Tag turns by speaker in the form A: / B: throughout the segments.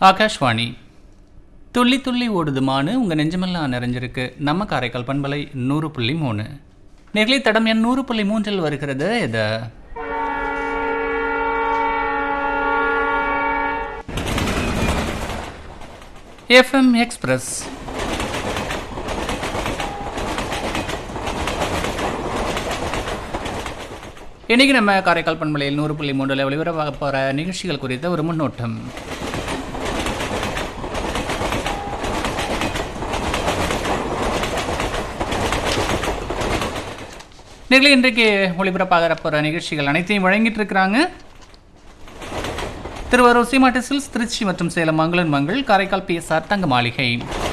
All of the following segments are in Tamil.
A: ஆகாஷ்வாணி துள்ளி துள்ளி ஓடுதுமானு உங்கள் நெஞ்சமெல்லாம் நிறைஞ்சிருக்கு நம்ம காரைக்கால் பண்பலை நூறு புள்ளி மூணு நெகிழி தடம் எண் நூறு புள்ளி மூன்றில் வருகிறது இது எஃப்எம் எக்ஸ்பிரஸ் இன்னைக்கு நம்ம காரைக்கால் பண்பலையில் நூறு புள்ளி மூன்றில் ஒளிபரப்பாக போகிற நிகழ்ச்சிகள் குறித்த ஒரு முன்னோட்டம் நிகழ்ச்சி இன்றைக்கு ஒளிபரப்பாக போகிற நிகழ்ச்சிகள் அனைத்தையும் வழங்கிட்டு இருக்கிறாங்க திருவாரூர் சீமாட்டி சில்ஸ் திருச்சி மற்றும் சேலம் மங்களன் மங்கள் காரைக்கால் பிஎஸ்ஆர் தங்க மாளிகை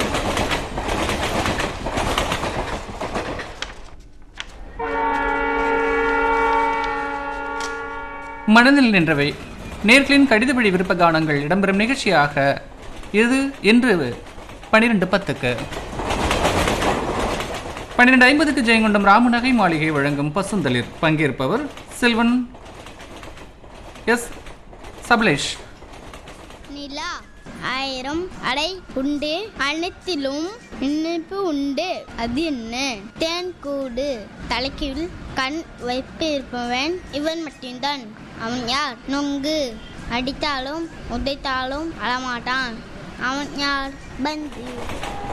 A: மனதில் நின்றவை நேர்களின் கடிதவழி விருப்ப கானங்கள் இடம்பெறும் நிகழ்ச்சியாக இது இன்று பன்னிரெண்டு பத்துக்கு பன்னிரெண்டு ஐம்பதுக்கு ஜெயங்கொண்டம் ராமநகை மாளிகை வழங்கும் பசுந்தளிர் பங்கேற்பவர் செல்வன் எஸ் சபலேஷ்
B: நிலா ஆயிரம் அடை உண்டு அனைத்திலும் இனிப்பு உண்டு அது என்ன தேன் கூடு தலைக்கீழ் கண் வைப்பிருப்பவன் இவன் மட்டும்தான் அவன் யார் நொங்கு அடித்தாலும் உதைத்தாலும் அழமாட்டான் அவன் யார் பந்து